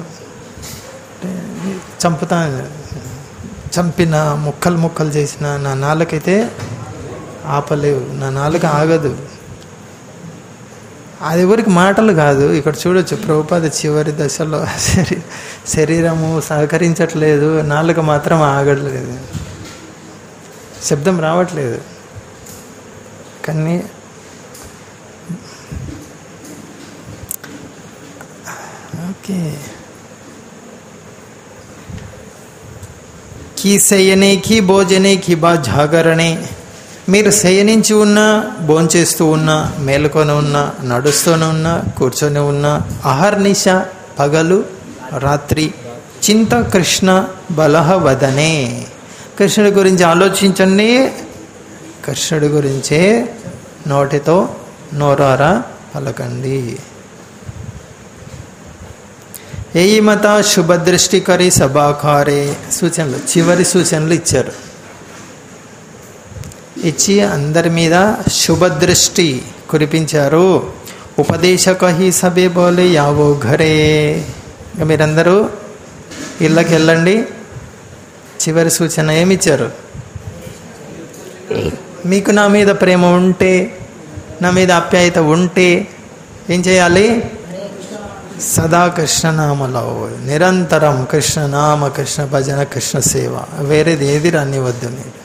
చంపుతా చంపిన ముక్కలు ముక్కలు చేసిన నా నాలుకైతే ఆపలేవు నా నాలుక ఆగదు అది ఎవరికి మాటలు కాదు ఇక్కడ చూడొచ్చు ప్రభుపాద చివరి దశలో శరీ శరీరము సహకరించట్లేదు నాలుక మాత్రం ఆగట్లేదు శబ్దం రావట్లేదు కానీ ఓకే కీ శయనేకి భోజనేకి బా జాగరణే మీరు శయనించి ఉన్నా భోంచేస్తూ ఉన్నా మేలుకొని ఉన్నా నడుస్తూనే ఉన్నా కూర్చొని ఉన్నా అహర్నిశ పగలు రాత్రి చింత కృష్ణ బలహ వదనే కృష్ణుడి గురించి ఆలోచించండి కృష్ణుడి గురించే నోటితో నోరారా పలకండి ఏయి మత శుభదృష్టికరి సభాకారే సూచనలు చివరి సూచనలు ఇచ్చారు ఇచ్చి అందరి మీద శుభదృష్టి కురిపించారు ఉపదేశక హీ సభే బోలే యావో ఘరే ఇంకా మీరందరూ ఇళ్ళకి వెళ్ళండి చివరి సూచన ఏమిచ్చారు మీకు నా మీద ప్రేమ ఉంటే నా మీద ఆప్యాయత ఉంటే ఏం చేయాలి సదా కృష్ణనామలో నిరంతరం కృష్ణనామ కృష్ణ భజన కృష్ణ సేవ వేరేది ఏది రానివద్దు మీరు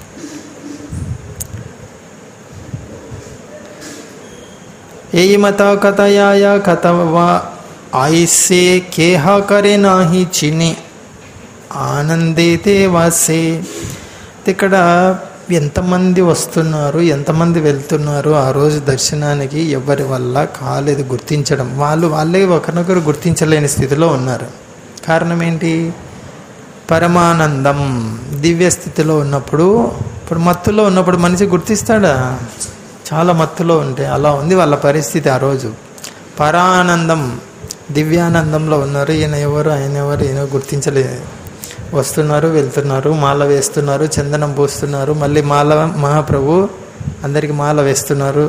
यही मता कथयाया कथवा आइसे केहा करे नाही चिनी ఆనందేతే వాసే ఇక్కడ ఎంతమంది వస్తున్నారు ఎంతమంది వెళ్తున్నారు ఆ రోజు దర్శనానికి ఎవరి వల్ల కాలేదు గుర్తించడం వాళ్ళు వాళ్ళే ఒకరినొకరు గుర్తించలేని స్థితిలో ఉన్నారు కారణం ఏంటి పరమానందం దివ్య స్థితిలో ఉన్నప్పుడు ఇప్పుడు మత్తులో ఉన్నప్పుడు మనిషి గుర్తిస్తాడా చాలా మత్తులో ఉంటే అలా ఉంది వాళ్ళ పరిస్థితి ఆ రోజు పరానందం దివ్యానందంలో ఉన్నారు ఈయన ఎవరు ఆయన ఎవరు ఈయన గుర్తించలేదు వస్తున్నారు వెళ్తున్నారు మాల వేస్తున్నారు చందనం పూస్తున్నారు మళ్ళీ మాల మహాప్రభు అందరికి మాల వేస్తున్నారు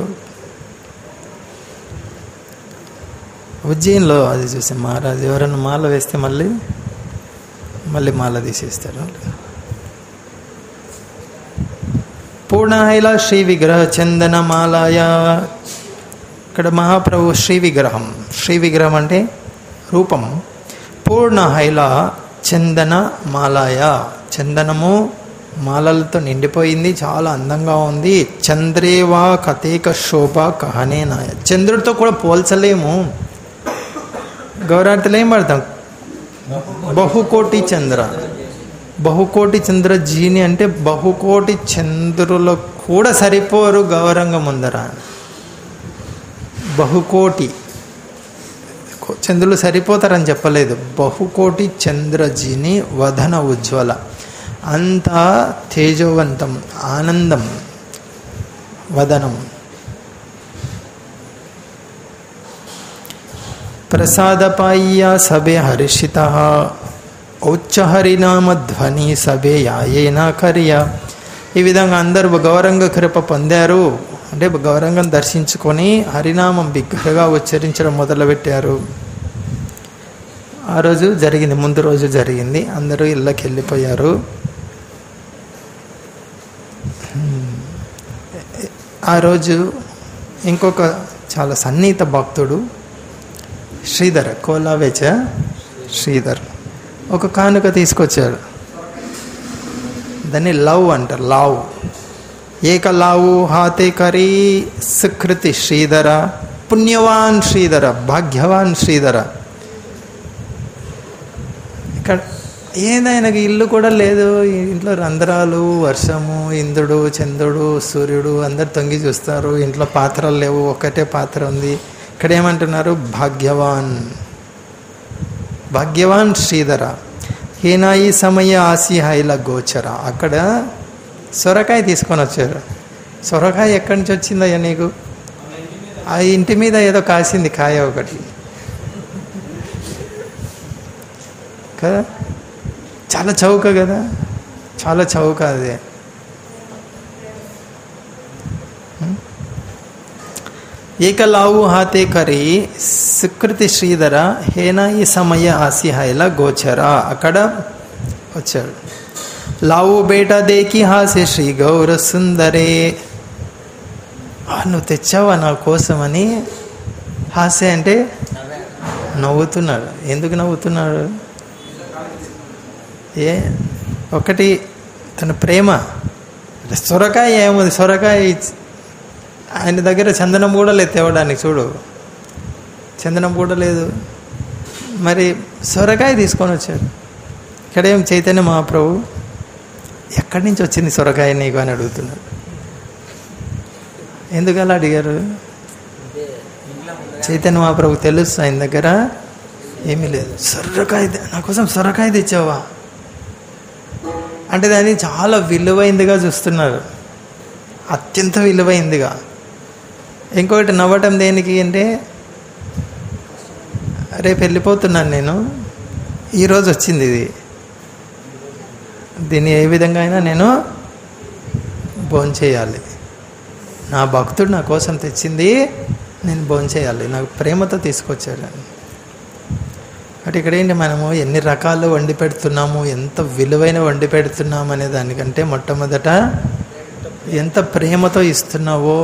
ఉజ్జయిన్లో అది చూసాం మహారాజు ఎవరైనా మాల వేస్తే మళ్ళీ మళ్ళీ మాల తీసేస్తారు పూర్ణహైల శ్రీ విగ్రహ చందన మాలాయ ఇక్కడ మహాప్రభు శ్రీ విగ్రహం శ్రీ విగ్రహం అంటే రూపం పూర్ణహైల చందన మాలాయ చందనము మాలలతో నిండిపోయింది చాలా అందంగా ఉంది చంద్రేవా కతేక శోభ కహనేనాయ చంద్రుడితో కూడా పోల్చలేము గౌరార్తలు ఏం పడతాం బహుకోటి చంద్ర బహుకోటి చంద్ర జీని అంటే బహుకోటి చంద్రులు కూడా సరిపోరు గౌరంగ ముందర బహుకోటి చంద్రులు సరిపోతారని చెప్పలేదు బహుకోటి చంద్రజీని వదన ఉజ్వల అంత తేజోవంతం ఆనందం వదనం ప్రసాదపాయ్య సభే హర్షిత ఔచ్చ హరినామ ధ్వని సభే యాయేన కర్య ఈ విధంగా అందరూ గౌరంగ కృప పొందారు అంటే గౌరంగం దర్శించుకొని హరినామం బిగ్గరగా ఉచ్చరించడం మొదలుపెట్టారు ఆ రోజు జరిగింది ముందు రోజు జరిగింది అందరూ ఇళ్ళకి వెళ్ళిపోయారు ఆ రోజు ఇంకొక చాలా సన్నిహిత భక్తుడు శ్రీధర్ కోలావేచ శ్రీధర్ ఒక కానుక తీసుకొచ్చాడు దాన్ని లవ్ అంటారు లావ్ ఏక లావు హాతే కరీ సుకృతి శ్రీధర పుణ్యవాన్ శ్రీధర భాగ్యవాన్ శ్రీధర ఇక్కడ ఏంది ఆయనకి ఇల్లు కూడా లేదు ఇంట్లో రంధ్రాలు వర్షము ఇంద్రుడు చంద్రుడు సూర్యుడు అందరు తొంగి చూస్తారు ఇంట్లో పాత్రలు లేవు ఒకటే పాత్ర ఉంది ఇక్కడ ఏమంటున్నారు భాగ్యవాన్ భాగ్యవాన్ శ్రీధర హీనాయి సమయ ఆసి హైల గోచర అక్కడ సొరకాయ తీసుకొని వచ్చారు సొరకాయ ఎక్కడి నుంచి వచ్చిందయ్యా నీకు ఆ ఇంటి మీద ఏదో కాసింది కాయ ఒకటి కదా చాలా చౌక కదా చాలా చౌక అది ఏకలావు హాతే కరి సుకృతి శ్రీధర హేనా ఈ సమయ ఆసి హైల గోచర అక్కడ వచ్చాడు లావు బేటా దేకి హాసే శ్రీ గౌర సుందరే "ఆ, నువ్వు తెచ్చావా నా కోసమని హాస్య అంటే నవ్వుతున్నాడు ఎందుకు నవ్వుతున్నాడు ఏ ఒకటి తన ప్రేమ సొరకాయ ఏముంది సొరకాయ ఇచ్- ఆయన దగ్గర చందనం కూడా లేదు తేవడానికి చూడు చందనం కూడా లేదు మరి సొరకాయ తీసుకొని వచ్చారు ఇక్కడేం చైతన్య మహాప్రభు ఎక్కడి నుంచి వచ్చింది సొరకాయ నీకు అని అడుగుతున్నాడు ఎందుకు అలా అడిగారు చైతన్య మహాప్రభు తెలుసు ఆయన దగ్గర ఏమీ లేదు సొరకాయ తె- నా కోసం సొరకాయ తెచ్చావా అంటే దాన్ని చాలా విలువైందిగా చూస్తున్నారు అత్యంత విలువైందిగా ఇంకొకటి నవ్వటం దేనికి అంటే రేపు వెళ్ళిపోతున్నాను నేను ఈరోజు వచ్చింది ఇది దీన్ని ఏ విధంగా అయినా నేను భోంచేయాలి నా భక్తుడు నా కోసం తెచ్చింది నేను భోంచేయాలి నాకు ప్రేమతో తీసుకొచ్చాడు అంటే ఇక్కడ ఏంటి మనము ఎన్ని రకాలు వండి పెడుతున్నాము ఎంత విలువైన వండి పెడుతున్నాము అనే దానికంటే మొట్టమొదట ఎంత ప్రేమతో ఇస్తున్నావో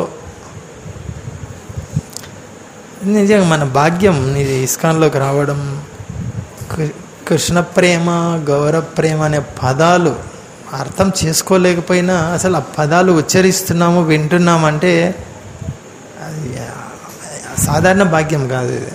నిజంగా మన భాగ్యం ఇది ఇస్కాన్లోకి రావడం కృ- కృష్ణ ప్రేమ గౌరవ ప్రేమ అనే పదాలు అర్థం చేసుకోలేకపోయినా అసలు ఆ పదాలు ఉచ్చరిస్తున్నాము వింటున్నామంటే అది సాధారణ భాగ్యం కాదు ఇది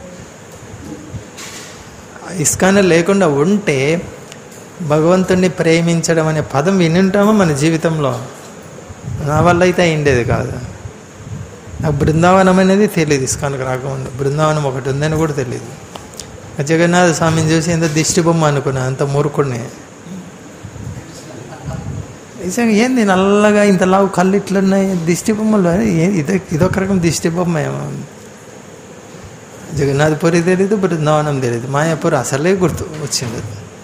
ఇస్కాన్ లేకుండా ఉంటే భగవంతుణ్ణి ప్రేమించడం అనే పదం వినుంటామా మన జీవితంలో నా వల్ల అయితే అయిండేది కాదు నాకు బృందావనం అనేది తెలియదు ఇస్కాన్కి రాకముందు బృందావనం ఒకటి ఉందని కూడా తెలియదు జగన్నాథ స్వామిని చూసి ఎంత దిష్టి బొమ్మ అనుకున్నా అంత మూర్ఖుడిని నిజంగా ఏంది నల్లగా ఇంత లావు కళ్ళు ఇట్లున్నాయి దిష్టి బొమ్మలు ఏ- ఇదో ఇదొక రకం దిష్టి బొమ్మ ఏమో జగన్నాథపురి తెలీదు బృందావనం తెలీదు మాయాపూర్ అసలే గుర్తు వచ్చింది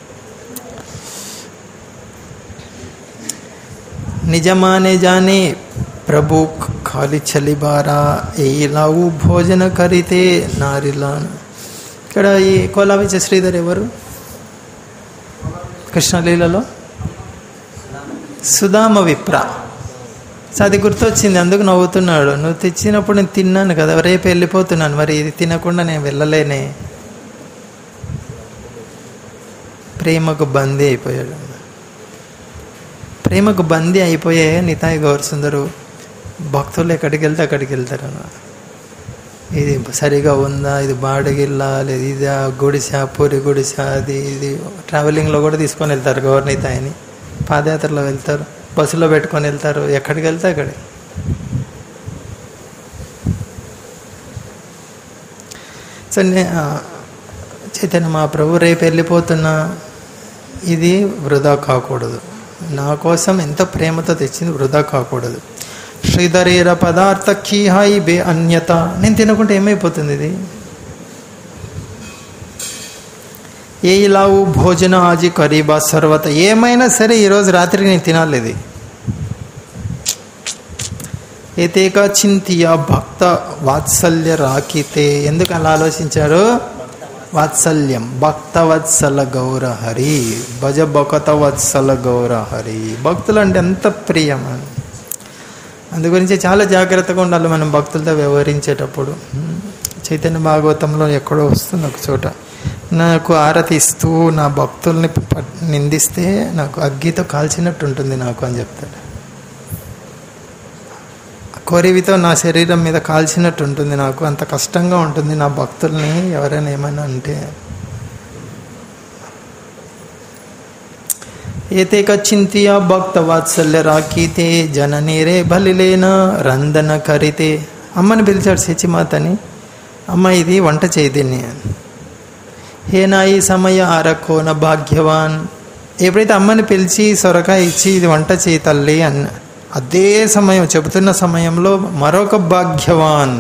నిజమానే జానే ప్రభు ఖాళీ చలిబారా ఏలావు భోజన కరితే నారిలాన్ ఇక్కడ ఈ కోలావిచ శ్రీధర్ ఎవరు కృష్ణలీలలో సుధామ విప్ర సో అది గుర్తొచ్చింది అందుకు నవ్వుతున్నాడు నువ్వు తెచ్చినప్పుడు నేను తిన్నాను కదా రేపు వెళ్ళిపోతున్నాను మరి ఇది తినకుండా నేను వెళ్ళలేనే ప్రేమకు బందీ అయిపోయాడు ప్రేమకు బందీ అయిపోయే నితాయి గౌర్ సుందరు భక్తులు ఎక్కడికి వెళ్తే అక్కడికి వెళ్తారు అన్నమాట. ఇది సరిగా ఉందా ఇది బాడగిల్లా లేదు ఇది ఆ గుడిసా పూరి గుడిసా అది ఇది ట్రావెలింగ్లో కూడా తీసుకొని వెళ్తారు గౌర్ నితాయిని పాదయాత్రలో వెళ్తారు బస్సులో పెట్టుకొని వెళ్తారు ఎక్కడికి వెళ్తే అక్కడే సో నే ఆ, చైతన్య మహాప్రభు రేపు వెళ్ళిపోతున్నా ఇది వృధా కాకూడదు నా కోసం ఎంత ప్రేమతో తెచ్చింది వృధా కాకూడదు శ్రీధరీర పదార్థ కీహాయి బే అన్యత నేను తినకుంటే ఏమైపోతుంది ఇది ఏ ఇలావు భోజన ఆజి కరీబా సర్వత ఏమైనా సరే ఈరోజు రాత్రి నేను తినాలి ఇది ఏతేక చింతియ భక్త వాత్సల్య రాకితే ఎందుకు అలా ఆలోచించారు వాత్సల్యం భక్త వత్సల గౌర హరి భజ భకత వత్సల గౌర హరి భక్తులు అంటే ఎంత ప్రియం అని అందు గురించి చాలా జాగ్రత్తగా ఉండాలి మనం భక్తులతో వ్యవహరించేటప్పుడు చైతన్య భాగవతంలో ఎక్కడో వస్తుంది ఒక చోట నాకు ఆరతి ఇస్తూ నా భక్తుల్ని పట్- నిందిస్తే నాకు అగ్గితో కాల్చినట్టు ఉంటుంది నాకు అని చెప్తాడు కోరివితో నా శరీరం మీద కాల్చినట్టు ఉంటుంది నాకు అంత కష్టంగా ఉంటుంది నా భక్తుల్ని ఎవరైనా ఏమైనా అంటే ఏతేక చింతియ భక్త వాత్సల్య రాకీతే జననీరే బలిలేన రందన కరితే అమ్మని పిలిచాడు శచిమాతని అమ్మ ఇది వంట చేయి దీన్ని హేనాయి సమయ ఆరకోన భాగ్యవాన్ ఎప్పుడైతే అమ్మని పిలిచి సొరకాయ ఇచ్చి ఇది వంట చేయి తల్లి అన్న అదే సమయం చెబుతున్న సమయంలో మరొక భాగ్యవాన్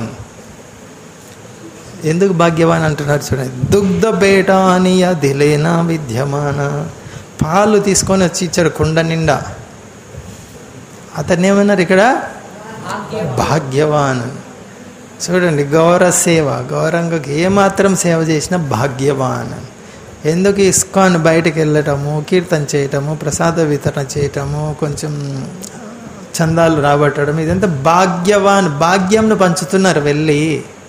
ఎందుకు భాగ్యవాన్ అంటున్నారు చూడండి దుగ్ధ బేట అని దిలేన విద్యమాన పాలు తీసుకొని వచ్చి ఇచ్చాడు కుండ నిండా అతన్ని ఏమన్నారు ఇక్కడ భాగ్యవాన్ చూడండి గౌర సేవ గౌరంగకి ఏమాత్రం సేవ చేసినా భాగ్యవాన్ ఎందుకు ఇస్కాన్ బయటకు వెళ్ళటము కీర్తన చేయటము ప్రసాద వితరణ చేయటము కొంచెం చందాలు రాబట్టడం ఇదంతా భాగ్యవాన్ భాగ్యంను పంచుతున్నారు వెళ్ళి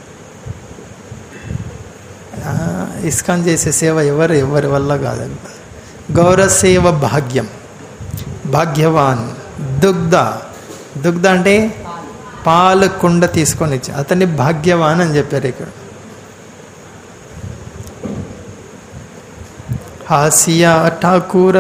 ఆ, ఇస్కాన్ చేసే సేవ ఎవరు ఎవరి వల్ల కాదు గౌర సేవ భాగ్యం భాగ్యవాన్ దుగ్ధ దుగ్ధ అంటే పాలు కుండ తీసుకొని ఇచ్చి అతన్ని భాగ్యవాన్ అని చెప్పారు ఇక్కడ హాసియా ఠాకూర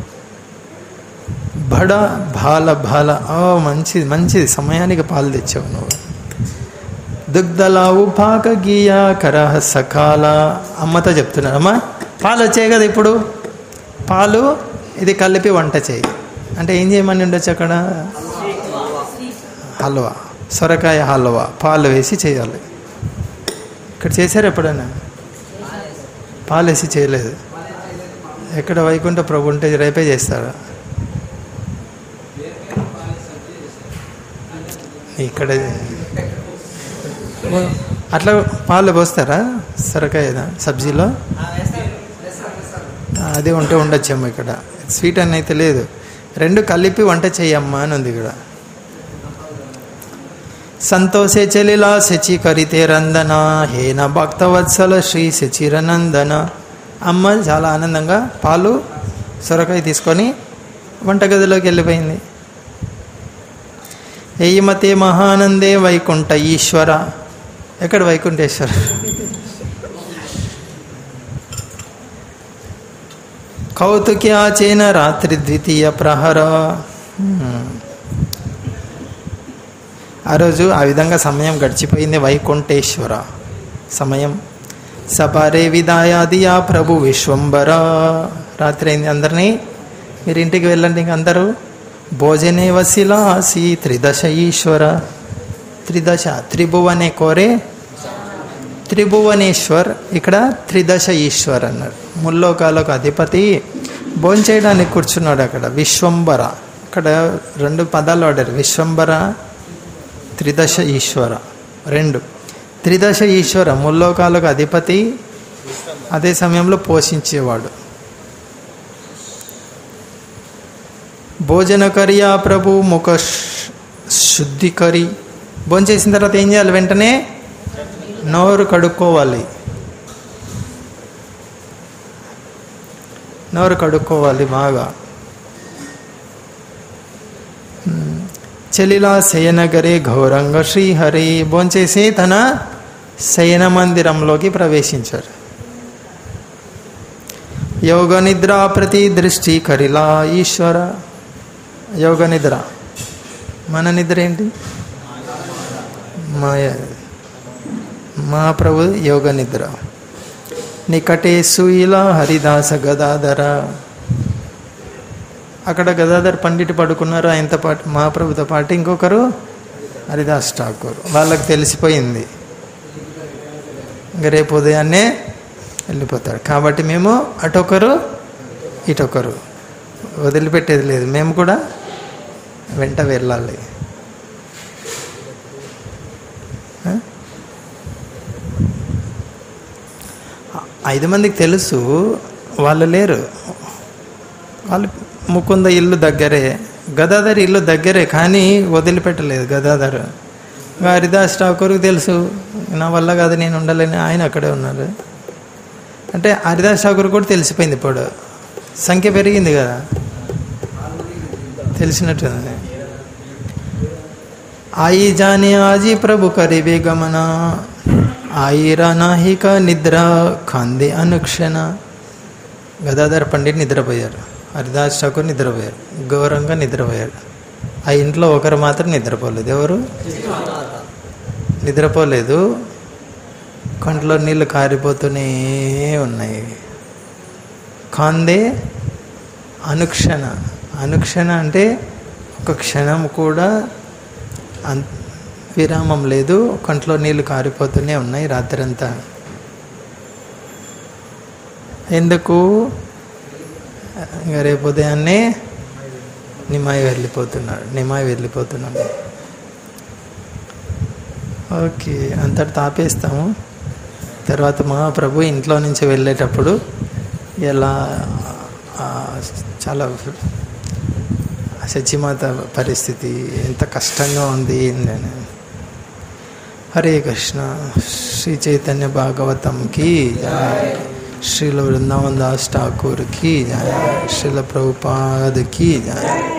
బడ బాల బాల ఓ మంచిది మంచిది సమయానికి పాలు తెచ్చావు నువ్వు దుగ్ధలావు పాక గీయ కరహ సకాల అమ్మతో చెప్తున్నాడు అమ్మా పాలు వచ్చాయి కదా ఇప్పుడు పాలు ఇది కలిపి వంట చేయి అంటే ఏం చేయమని ఉండొచ్చు అక్కడ హల్వా సొరకాయ హల్వా పాలు వేసి చేయాలి ఇక్కడ చేశారు ఎప్పుడైనా పాలు వేసి చేయలేదు ఎక్కడ వైకుంఠ ప్రభు ఉంటే రేపే చేస్తారా ఇక్కడ అట్లా పాలు పోస్తారా సొరకాయ సబ్జీలో అది ఉంటే ఉండొచ్చేమో ఇక్కడ స్వీట్ అని అయితే లేదు రెండు కలిపి వంట చెయ్యమ్మా అని ఉంది ఇక్కడ సంతోషే చెలిలా శచి కరితే రందన హేన భక్తవత్సల శ్రీ శచిరనందన అమ్మ చాలా ఆనందంగా పాలు సొరకాయ తీసుకొని వంటగదిలోకి వెళ్ళిపోయింది ఎయ్యమతే మహానందే వైకుంఠ ఈశ్వర ఎక్కడ వైకుంఠేశ్వర కౌతుకి ఆచేన రాత్రి ద్వితీయ ప్రహర హ్మ్. ఆ రోజు ఆ విధంగా సమయం గడిచిపోయింది వైకుంఠేశ్వర సమయం సపారే విదాయాది ఆ ప్రభు విశ్వంబర రాత్రి అయింది అందరినీ మీరు ఇంటికి వెళ్ళండి ఇంక అందరూ భోజనే వసిలాసి త్రిదశ ఈశ్వర త్రిదశ త్రిభువనే కోరే త్రిభువనేశ్వర్ ఇక్కడ త్రిదశ ఈశ్వర్ అన్నాడు ముల్లోకాలకు అధిపతి భోంచేయడానికి కూర్చున్నాడు అక్కడ విశ్వంబర ఇక్కడ రెండు పదాలు వాడారు విశ్వంబర త్రిదశ ఈశ్వర రెండు త్రిదశ ఈశ్వర ముల్లోకాలకు అధిపతి అదే సమయంలో పోషించేవాడు భోజన కరియా ప్రభు ముఖ శ్- శుద్ధి కరి భోంచేసిన తర్వాత ఏం చేయాలి వెంటనే నోరు కడుక్కోవాలి నోరు కడుక్కోవాలి బాగా మ్మ్. చెలిలా శయనగరే ఘోరంగ శ్రీహరి భోంచేసి తన శయన మందిరంలోకి ప్రవేశించారు యోగ నిద్ర ప్రతి దృష్టి కరిలా ఈశ్వర యోగ నిద్ర మన నిద్ర ఏంటి మాయ మా ప్రభు యోగ నిద్ర నికటే సుయిలా హరిదాస గదాధర అక్కడ గదాధర్ పండిట్ పడుకున్నారు ఆయనతో పాటు మా ప్రభుతో పాటు ఇంకొకరు హరిదాస్ ఠాకూర్ వాళ్ళకి తెలిసిపోయింది ఇంకా రేపు ఉదయాన్నే వెళ్ళిపోతారు కాబట్టి మేము అటొకరు ఇటొకరు వదిలిపెట్టేది లేదు మేము కూడా వెంట వెళ్ళాలి ఆ? ఐదు మందికి తెలుసు వాళ్ళు లేరు వాళ్ళు ముకుంద ఇల్లు దగ్గరే గదాధర్ ఇల్లు దగ్గరే కానీ వదిలిపెట్టలేదు గదాధర్ ఇంకా హరిదాస్ ఠాకూర్కి తెలుసు నా వల్ల కాదు నేను ఉండాలని ఆయన అక్కడే ఉన్నారు అంటే హరిదాస్ ఠాకూర్ కూడా తెలిసిపోయింది ఇప్పుడు సంఖ్య పెరిగింది కదా తెలిసినట్టుంది आई जाने आजी प्रभु करीबे गमना आईरा నాహిక నిద్ర ఖంది అనుక్షణ గదాధర్ పండిట్ నిద్రపోయారు హరిదాస్ ఠాకూర్ నిద్రపోయారు ఘోరంగా నిద్రపోయాడు ఆ ఇంట్లో ఒకరు మాత్రం నిద్రపోలేదు ఎవరు నిద్రపోలేదు కంట్లో నీళ్ళు కారిపోతూనే ఉన్నాయి కాందే అనుక్షణ అనుక్షణ అంటే ఒక క్షణం కూడా అన్ విరామం లేదు కంట్లో నీళ్ళు కారిపోతూనే ఉన్నాయి రాత్రంతా ఎందుకు ఇంకా రేపు ఉదయాన్నే నిమాయి వెళ్ళిపోతున్నాడు నిమాయి వెళ్ళిపోతున్నాడు ఓకే అంతటి ఆపేస్తాము తర్వాత మహాప్రభు ఇంట్లో నుంచి వెళ్ళేటప్పుడు ఎలా ఆ, చాలా సచిమాత పరిస్థితి ఎంత కష్టంగా ఉంది ఏందని హరే కృష్ణ శ్రీ చైతన్య భాగవతంకి జయ. శ్రీల వృందావన్ దాస్ ఠాకూర్కి జయ శ్రీల ప్రభుపాదకి జయ